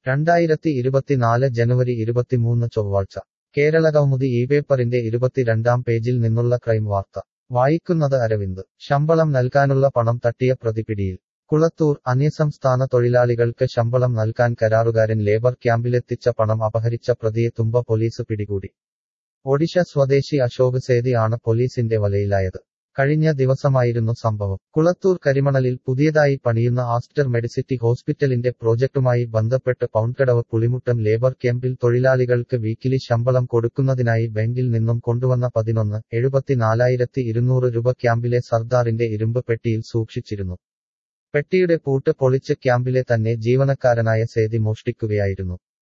രണ്ടായിരത്തി ഇരുപത്തിനാല് ജനുവരി ഇരുപത്തിമൂന്ന് ചൊവ്വാഴ്ച കേരളകൗമുദി ഈ പേപ്പറിന്റെ ഇരുപത്തിരണ്ടാം പേജിൽ നിന്നുള്ള ക്രൈം വാർത്ത വായിക്കുന്നത് അരവിന്ദ് ശമ്പളം നൽകാനുള്ള പണം തട്ടിയ പ്രതി പിടിയിൽ കുളത്തൂർ അന്യസംസ്ഥാന തൊഴിലാളികൾക്ക് ശമ്പളം നൽകാൻ കരാറുകാരൻ ലേബർ ക്യാമ്പിലെത്തിച്ച പണം അപഹരിച്ച പ്രതിയെ തുമ്പ പോലീസ് പിടികൂടി ഒഡീഷ സ്വദേശി അശോക് സേതി ആണ് പോലീസിന്റെ വലയിലായത് കഴിഞ്ഞ ദിവസമായിരുന്നു സംഭവം കുളത്തൂർ കരിമണലിൽ പുതിയതായി പണിയുന്ന ആസ്റ്റർ മെഡിസിറ്റി ഹോസ്പിറ്റലിന്റെ പ്രോജക്റ്റുമായി ബന്ധപ്പെട്ട് പൗൺകടവ് പുളിമുട്ടം ലേബർ ക്യാമ്പിൽ തൊഴിലാളികൾക്ക് വീക്കിലി ശമ്പളം കൊടുക്കുന്നതിനായി ബാങ്കിൽ നിന്നും കൊണ്ടുവന്ന പതിനൊന്ന് എഴുപത്തിനാലായിരത്തി ഇരുന്നൂറ് രൂപ ക്യാമ്പിലെ സർദാറിന്റെ ഇരുമ്പ് പെട്ടിയിൽ സൂക്ഷിച്ചിരുന്നു പെട്ടിയുടെ പൂട്ട് പൊളിച്ച് ക്യാമ്പിലെ തന്നെ ജീവനക്കാരനായ സേതി മോഷ്ടിക്കുകയായിരുന്നു